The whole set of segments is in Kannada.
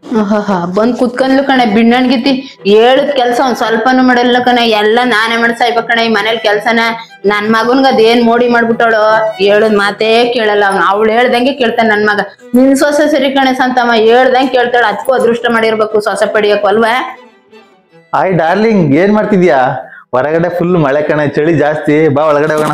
ಆಹಾಹಾ, ಬಂದ್ ಕುತ್ಕೊಂಡ್ಲು ಕಣೆ ಬಿಣ್ಣಣ್ಗಿತಿ ಹೇಳದ್ ಕೆಲ್ಸ ಒಂದ್ ಸ್ವಲ್ಪನು ಮಾಡಲ್ಲ ಕಣೆ ಎಲ್ಲ ನಾನೇ ಮಾಡ್ಸಾಯ್ಬೇಕು ಕಣೆ ಈ ಮನೇಲಿ ಕೆಲ್ಸನ ನನ್ ಮಗನ್ಗ ಅದೇನ್ ಮೋಡಿ ಮಾಡ್ಬಿಟ್ಟವಳು ಹೇಳದ್ ಮಾತೇ ಕೇಳಲ್ಲ ಅವ್ನು ಅವಳು ಹೇಳ್ದಂಗೆ ಕೇಳ್ತಾನೆ ನನ್ ಮಗ ನಿನ್ ಸೊಸೆ ಸರಿ ಕಣೆ ಸಂತಮ್ಮ ಹೇಳ್ದಂಗೆ ಕೇಳ್ತಾಳ ಅದಕ್ಕೂ ಅದೃಷ್ಟ ಮಾಡಿರ್ಬೇಕು ಸೊಸೆ ಪಡಿಯಕ್ಕೂ ಅಲ್ವಾ ಹಾಯ್ ಡಾರ್ಲಿಂಗ್ ಏನ್ ಮಾಡ್ತಿದ್ಯಾ ಹೊರಗಡೆ ಫುಲ್ ಮಳೆ ಕಣ ಚಳಿ ಜಾಸ್ತಿ ಬಾ ಒಳಗಡೆ ಹೋಗೋಣ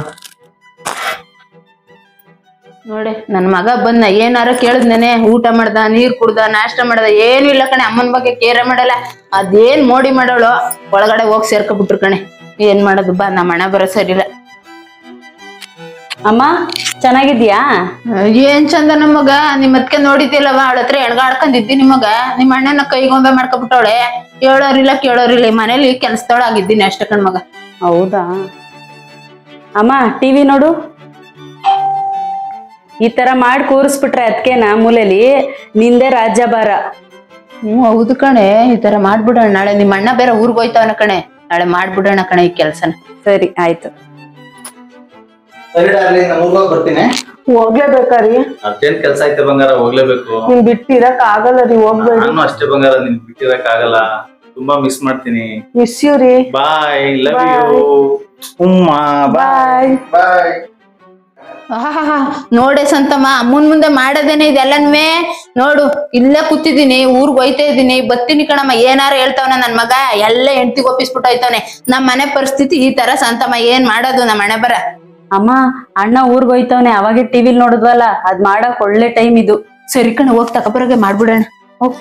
ನೋಡಿ ನನ್ ಮಗ ಬಂದ ಏನಾರ ಕೇಳಿದ್ನೇನೆ ಊಟ ಮಾಡ್ದ ನೀರ್ ಕುಡ್ದ ನಾಷ್ಟ ಮಾಡ್ದ ಏನು ಇಲ್ಲ ಕಣೆ ಅಮ್ಮನ ಬಗ್ಗೆ ಕೇರ ಮಾಡಲ್ಲ ಅದೇನ್ ಮೋಡಿ ಮಾಡೋಳು ಒಳಗಡೆ ಹೋಗಿ ಸೇರ್ಕೊಬಿಟ್ರು ಕಣೆ ಏನ್ ಮಾಡೋದು ಬಾ ನಮ್ಮ ಹಣ ಬರೋ ಸರಿಲ್ಲ ಅಮ್ಮ ಚೆನ್ನಾಗಿದ್ಯಾ ಏನ್ ಚಂದ ನಮ್ಮಗ ನಿಮ್ ಅದ್ಕೆ ನೋಡಿದ್ದಿಲ್ಲವ ಅವಳ ಹತ್ರ ಎಳ್ಗಾಡ್ಕೊಂಡಿದ್ದಿ ನಿಮಗ ನಿಮ್ ಅಣ್ಣನ ಕೈಗೊಂಬೆ ಮಾಡ್ಕೊಬಿಟ್ಟವಳೆ ಹೇಳೋರಿಲ್ಲ ಕೇಳೋರಿಲ್ಲ ಈ ಮನೇಲಿ ಕೆಲ್ಸದೊಳಗಿದ್ದೀನಿ ಅಷ್ಟ ಕಣ್ ಮಗ ಹೌದಾ ಅಮ್ಮ ಟಿವಿ ನೋಡು ಈ ತರ ಮಾಡಿ ಕೂರಿಸ್ಬಿಟ್ರೆ ಅದಕ್ಕೆನ ಮೂಲೆಲಿ ನಿಂದೆ ರಾಜ್ಯಭಾರ ಹ್ಮ್ ಹೌದು ಕಣೆ ಈ ತರ ಮಾಡ್ಬಿಡೋಣ ನಾಳೆ ನಿಮ್ ಅಣ್ಣ ಬೇರೆ ಊರ್ಗ್ ಹೋಯ್ತವನ ಕಣೆ ನಾಳೆ ಮಾಡ್ಬಿಡೋಣ ಕಣೆ ಈ ಕೆಲ್ಸನ ಸರಿ ಆಯ್ತು ಸರಿ ಡಾರ್ಲಿಂಗ್ ನಾನು ಊರ್ಗೋಗಿ ಬರ್ತೀನಿ ಹೋಗ್ಲೇಬೇಕಾರಿ ಅರ್ಜೆಂಟ್ ಕೆಲಸ ಐತೆ ಬಂಗಾರ ಹೋಗ್ಲೇಬೇಕು ನೀನ್ ಬಿಟ್ಟಿರಕ್ ಆಗಲ್ಲ ರೀ ಹೋಗ್ಬೇಡಿ ನಾನು ಅಷ್ಟೇ ಬಂಗಾರ ನಿನ್ ಬಿಟ್ಟಿರಕ್ ಆಗಲ್ಲ ತುಂಬಾ ಮಿಸ್ ಮಾಡ್ತೀನಿ ಮಿಸ್ ಯು ರೀ ಬಾಯ್ ಲವ್ Bye. ಯು ಉಮ್ಮ ಬಾಯ್ ಬಾಯ್ ಬಾಯ್ ಆಹಾಹಾ, ನೋಡೆ ಸಂತಮ್ಮ ಅಮ್ಮನ್ ಮುಂದೆ ಮಾಡೋದೇನೆ ಇದೆಲ್ಲನ್ವೇ ನೋಡು ಇಲ್ಲೇ ಕೂತಿದ್ದೀನಿ ಊರ್ಗ್ ಹೋಯ್ತಾ ಇದೀನಿ ಬತ್ತೀನಿ ಕಣಮ್ಮ ಏನಾರ ಹೇಳ್ತಾವನ ನನ್ ಮಗ ಎಲ್ಲ ಹೆಂಡ್ತಿಗ್ ಒಪ್ಪಿಸ್ಬಿಟ್ಟು ಹೋಯ್ತಾವನೆ ನಮ್ ಮನೆ ಪರಿಸ್ಥಿತಿ ಈ ತರ ಸಂತಮ್ಮ ಏನ್ ಮಾಡೋದು ನಮ್ಮ ಮನೆ ಬರ ಅಮ್ಮ ಅಣ್ಣ ಊರ್ಗ್ ಹೋಯ್ತವನೆ ಅವಾಗೆ ಟಿವಿಲ್ ನೋಡಿದ್ವಲ್ಲ ಅದ್ ಮಾಡಕ್ ಒಳ್ಳೆ ಟೈಮ್ ಇದು ಸರಿ ಕಣ ಹೋಗ್ ತಕೊಬರೋಗೆ ಮಾಡ್ಬಿಡೋಣ ಹೋಗ್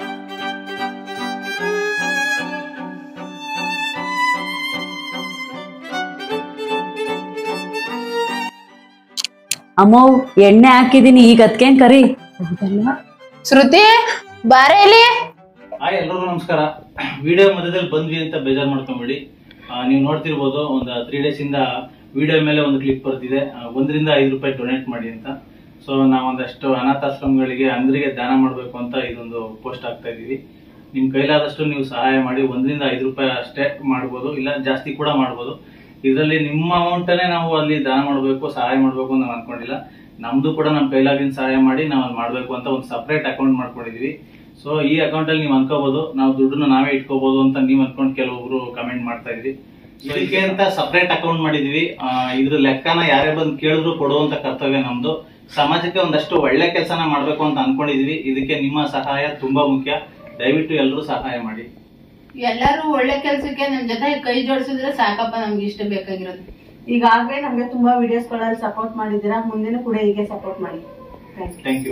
ಅಮ್ಮ ಎಣ್ಣೆ ಹಾಕಿದೀನಿ ಈಗ ಅದ್ಕೇನ್ ಕರಿ ಶ್ರುತಿ ಬಾರೆ ಇಲ್ಲಿ ಹಾಯ್ ಎಲ್ರಿಗೂ ನಮಸ್ಕಾರ ವಿಡಿಯೋ ಮಧ್ಯದಲ್ಲಿ ಬಂದ್ವಿ ಅಂತ ಬೇಜಾರು ಮಾಡ್ಕೊಂಬೇಡಿ ಆ, ನೀವು ನೋಡ್ತಿರ್ಬೋದು ಒಂದು ತ್ರೀ ಡೇಸ್ ಇಂದ ವಿಡಿಯೋ ಮೇಲೆ ಒಂದು ಕ್ಲಿಪ್ ಬರ್ತಿದೆ ಆ, ಒಂದರಿಂದ ಐದು ರೂಪಾಯಿ ಡೊನೇಟ್ ಮಾಡಿ ಅಂತ ಸೊ ನಾವೊಂದಷ್ಟು ಅನಾಥಾಶ್ರಮಗಳಿಗೆ ಅಂದ್ರಿಗೆ ದಾನ ಮಾಡಬೇಕು ಅಂತ ಇದೊಂದು ಪೋಸ್ಟ್ ಆಗ್ತಾ ಇದೀವಿ ನಿಮ್ ಕೈಲಾದಷ್ಟು ನೀವು ಸಹಾಯ ಮಾಡಿ ಒಂದರಿಂದ ಐದು ರೂಪಾಯಿ ಅಷ್ಟೇ ಮಾಡ್ಬೋದು ಇಲ್ಲ ಜಾಸ್ತಿ ಕೂಡ ಮಾಡ್ಬೋದು ಇದರಲ್ಲಿ ನಿಮ್ಮ ಅಮೌಂಟನ್ನೇ ನಾವು ಅಲ್ಲಿ ದಾನ ಮಾಡಬೇಕು ಸಹಾಯ ಮಾಡಬೇಕು ಅಂತ ನಾವು ಅನ್ಕೊಂಡಿಲ್ಲ ನಮ್ದು ಕೂಡ ನಮ್ಮ ಕೈಲಾಗಿನ ಸಹಾಯ ಮಾಡಿ ನಾವು ಅಲ್ಲಿ ಮಾಡಬೇಕು ಅಂತ ಒಂದು ಸಪ್ರೇಟ್ ಅಕೌಂಟ್ ಮಾಡ್ಕೊಂಡಿದೀವಿ ಸೊ ಈ ಅಕೌಂಟ್ ಅಲ್ಲಿ ನೀವು ಅನ್ಕೋಬಹುದು ನಾವು ದುಡ್ಡನ್ನ ನಾವೇ ಇಟ್ಕೋಬಹುದು ಅಂತ ನೀವು ಅನ್ಕೊಂಡು ಕೆಲವೊಬ್ರು ಕಮೆಂಟ್ ಮಾಡ್ತಾ ಇದ್ರಿ ಇದಕ್ಕೆ ಅಂತ ಸಪರೇಟ್ ಅಕೌಂಟ್ ಮಾಡಿದೀವಿ ಆ, ಇದ್ರ ಲೆಕ್ಕನ ಯಾರೇ ಬಂದು ಕೇಳಿದ್ರು ಕೊಡುವಂತ ಕರ್ತವ್ಯ ನಮ್ದು ಸಮಾಜಕ್ಕೆ ಒಂದಷ್ಟು ಒಳ್ಳೆ ಕೆಲಸನ ಮಾಡ್ಬೇಕು ಅಂತ ಅನ್ಕೊಂಡಿದೀವಿ ಇದಕ್ಕೆ ನಿಮ್ಮ ಸಹಾಯ ತುಂಬಾ ಮುಖ್ಯ ದಯವಿಟ್ಟು ಎಲ್ಲರೂ ಸಹಾಯ ಮಾಡಿ ಎಲ್ಲಾರು ಒಳ್ಳೆ ಕೆಲ್ಸಕ್ಕೆ ನಮ್ ಜೊತೆ ಕೈ ಜೋಡಿಸಿದ್ರೆ ಸಾಕಪ್ಪ ನಮ್ಗೆ ಇಷ್ಟ ಬೇಕಾಗಿರೋದು ಈಗಾಗಲೇ ನಮ್ಗೆ ತುಂಬಾ ವಿಡಿಯೋಸ್ ಗಳಲ್ಲಿ ಸಪೋರ್ಟ್ ಮಾಡಿದ್ದೀರಾ ಮುಂದಿನ ಕೂಡ ಹೀಗೆ ಸಪೋರ್ಟ್ ಮಾಡಿ ಥ್ಯಾಂಕ್ ಯು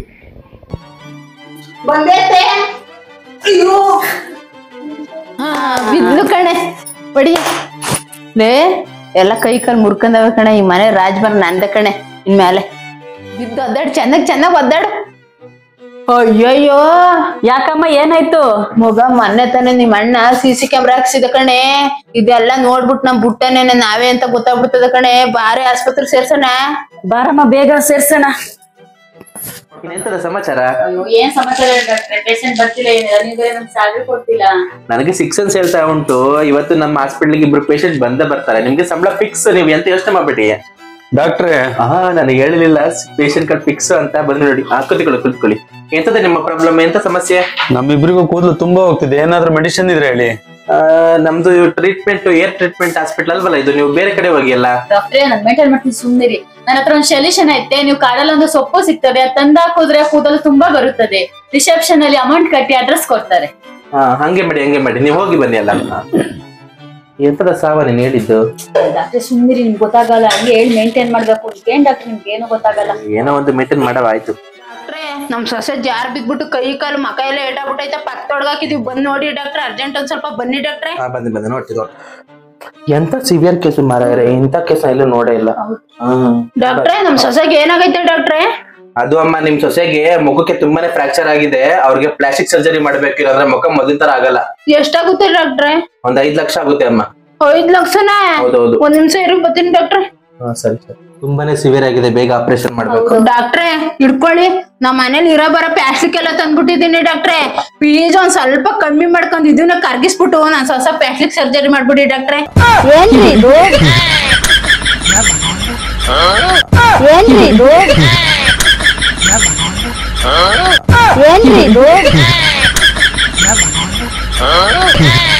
ಬಂದೈತೆ ಅಯ್ಯೋ ಹಾ ಬಿದ್ಲು ಕಣೆ ಬಡಿ ಲೇ ಎಲ್ಲ ಕೈ ಕಾಲ್ ಮುರ್ಕೊಂಡವ ಕಣೆ ಈ ಮನೆ ರಾಜ್ಭರ್ ನಂದ ಕಣೆ ಇನ್ಮೇಲೆ ಬಿದ್ದು ಒದ್ದಾಡು ಚೆನ್ನಾಗ್ ಚೆನ್ನಾಗ್ ಒದ್ದಾಡು ಅಯ್ಯಯ್ಯೋ ಯಾಕಮ್ಮ ಏನಾಯ್ತು ಮಗ ಮೊನ್ನೆ ತಾನೆ ನಿಮ್ ಅಣ್ಣ ಸಿ ಸಿ ಕ್ಯಾಮ್ರಾ ಹಾಕ್ಸಿದ ಕಣೆ ಇದೆಲ್ಲ ನೋಡ್ಬಿಟ್ ನಮ್ ಬುಟ್ಟನೇನೆ ನಾವೇ ಅಂತ ಗೊತ್ತಾಗ್ಬಿಡ್ತದ ಕಣೆ ಬಾರಿ ಆಸ್ಪತ್ರೆಗೆ ಸೇರ್ಸೋಣ ಬಾರಮ್ಮ ಬೇಗ ಸೇರ್ಸೋಣ ಎಂತದ ಸಮಾಚಾರ ಏನ್ ಸಮಾಚಾರ ಪೇಷಂಟ್ ಬರ್ತಿಲ್ಲ ಏನಿಲ್ಲ ನೀವು ನಮ್ಗೆ ಸ್ಯಾಲ್ರಿ ಕೊಡ್ತಿಲ್ಲ ನನಗೆ ಸಿಕ್ಸ್ ಅನ್ಸ್ ಹೇಳ್ತಾ ಉಂಟು ಇವತ್ತು ನಮ್ಮ ಹಾಸ್ಪಿಟ್ಲಿಗೆ ಇಬ್ರು ಪೇಷಂಟ್ ಬಂದೇ ಬರ್ತಾರೆ ನಿಮ್ಗೆ ಸಂಬಳ ಫಿಕ್ಸ್ ನೀವು ಎಂತ ಯೋಚನೆ ಮಾಡ್ಬೇಡಿ ಡಾಕ್ಟ್ರೇ ಹಾ ನನಗೆ ಹೇಳಿರ್ಲಿಲ್ಲ ಪೇಷಂಟ್ ಕಾರ್ಡ್ ಫಿಕ್ಸ್ ಅಂತ ಬಂದು ನೋಡಿ ಆ, ಕೂತ್ಕೊಳ್ಳಿ ಕೂತ್ಕೊಳ್ಳಿ ಎಂತದ ನಿಮ್ಮ ಪ್ರಾಬ್ಲಮ್ ಎಂತ ಸಮಸ್ಯೆ ನಮ್ಮಿಬ್ರಿಗೂ ಕೂದಲು ತುಂಬಾ ಹೋಗ್ತಿದೆ ಏನಾದ್ರೂ ಮೆಡಿಸಿನ್ ಇದ್ರೆ ಹೇಳಿ ಆ, ನಮ್ದು ಟ್ರೀಟ್ಮೆಂಟ್ ಏರ್ ಟ್ರೀಟ್ಮೆಂಟ್ ಹಾಸ್ಪಿಟಲ್ ಅಲ್ವಲ್ಲ ಇದು ನೀವು ಬೇರೆ ಕಡೆ ಹೋಗಿ ಅಲ್ಲ ಡಾಕ್ಟ್ರೇ ನಾನು ಮೇಂಟೈನ್ ಮಾಡ್ತೀನಿ ಸುಮ್ನಿರಿ ನನ್ನ ಹತ್ರ ಒಂದು ಸೊಲ್ಯೂಷನ್ ಐತೆ ನೀವು ಕಾಡಲ್ಲಿ ಒಂದು ಸೊಪ್ಪು ಸಿಗ್ತದೆ ಅದ್ ತಂದಾಕಿದ್ರೆ ಕೂದಲು ತುಂಬಾ ಬರುತ್ತದೆ ರಿಸೆಪ್ಷನ್ ಅಲ್ಲಿ ಅಮೌಂಟ್ ಕಟ್ಟಿ ಅಡ್ರೆಸ್ ಕೊಡ್ತಾರೆ ಹಾ ಹಂಗೆ ಮಾಡಿ ಹಂಗೆ ಮಾಡಿ ನೀವು ಹೋಗಿ ಬನ್ನಿ ಅಲ್ಲ ಎಂತದ ಸಾವ ನೀನು ಹೇಳಿದ್ದು ಡಾಕ್ಟ್ರೆ ಸುಮ್ನಿರಿ ನಿಮ್ಗೆ ಗೊತ್ತಾಗಲ್ಲ ಹಂಗೆ ಹೇಳಿ ಮೇಂಟೈನ್ ಮಾಡ್ಬೇಕು ಏನ್ ಡಾಕ್ಟ್ರೆ ನಿಮ್ಗೆ ಏನು ಗೊತ್ತಾಗಲ್ಲ ಏನೋ ಒಂದು ಮೇಂಟೈನ್ ಮಾಡವ ಆಯ್ತು ಡಾಕ್ಟ್ರೇ ನಮ್ ಸೊಸೆ ಜಾರ್ ಬಿದ್ಬಿಟ್ಟು ಕೈ ಕಾಲು ಮಕ ಎಲ್ಲ ಏಟಾಗ್ಬಿಟ್ಟೈತೆ ಪಕ್ಕದೊಳಗಾಕಿದೀವಿ ಬಂದ್ ನೋಡಿ ಡಾಕ್ಟ್ರೆ ಅರ್ಜೆಂಟ್ ಒಂದ್ ಸ್ವಲ್ಪ ಬನ್ನಿ ಡಾಕ್ಟ್ರೆ ಹಾ ಬಂದೆ ಬಂದೆ ನೋಡ್ತಿದ್ದು ಎಂತ ಸಿವಿಯರ್ ಕೇಸ್ ಮಾರಾಯರೆ ಇಂಥ ಕೇಸ್ ಎಲ್ಲೂ ನೋಡೇ ಇಲ್ಲ ಹ್ಮ್ ಡಾಕ್ಟ್ರೆ ನಮ್ ಸೊಸೆಗೆ ಏನಾಗೈತೆ ಡಾಕ್ಟ್ರೆ ಅದು ಅಮ್ಮ ನಿಮ್ ಸೊಸೆಗೆ ಮುಖಕ್ಕೆ ತುಂಬಾನೇ ಫ್ರಾಕ್ಚರ್ ಆಗಿದೆ ಅವ್ರಿಗೆ ಪ್ಲಾಸ್ಟಿಕ್ ಸರ್ಜರಿ ಮಾಡ್ಬೇಕಿಲ್ಲ ಅಂದ್ರೆ ಮುಖ ಮೊದಲಿನ ತರ ಆಗಲ್ಲ ಎಷ್ಟಾಗುತ್ತೆ ಡಾಕ್ಟ್ರೆ ಒಂದ್ ಐದ್ ಲಕ್ಷ ಆಗುತ್ತೆ ಅಮ್ಮ ಐದ್ ಲಕ್ಷನಾ ಹೌದೌದು ಒಂದ್ ನಿಮಿಷ ಇರು ಬರ್ತೀನಿ ಡಾಕ್ಟ್ರೆ ಹಾ, ಸರಿ ಸರಿ ತುಂಬಾನೇ ಸಿವಿಯರ್ ಆಗಿದೆ ಬೇಗ ಆಪರೇಷನ್ ಮಾಡ್ಬೇಕು ಡಾಕ್ಟ್ರೆ ಹಿಡ್ಕೊಳ್ಳಿ ನಮ್ ಮನೇಲಿ ಇರೋ ಬರೋ ಪ್ಲಾಸ್ಟಿಕ್ ಎಲ್ಲ ತಂದ್ಬಿಟ್ಟಿದೀನಿ ಡಾಕ್ಟ್ರೆ ಪ್ಲೀಸ್ ಒಂದ್ ಸ್ವಲ್ಪ ಕಮ್ಮಿ ಮಾಡ್ಕೊಂಡ್ ಇದನ್ನ ಕರ್ಗಿಸ್ಬಿಟ್ಟು ನಾನ್ ಹೊಸ ಪ್ಲಾಸ್ಟಿಕ್ ಸರ್ಜರಿ ಮಾಡ್ಬಿಡಿ ಡಾಕ್ಟ್ರೆ ಏನ್ರಿ ಇದು ಏನ್ರಿ ಇದು ಏನ್ರಿ ಇದು Huh?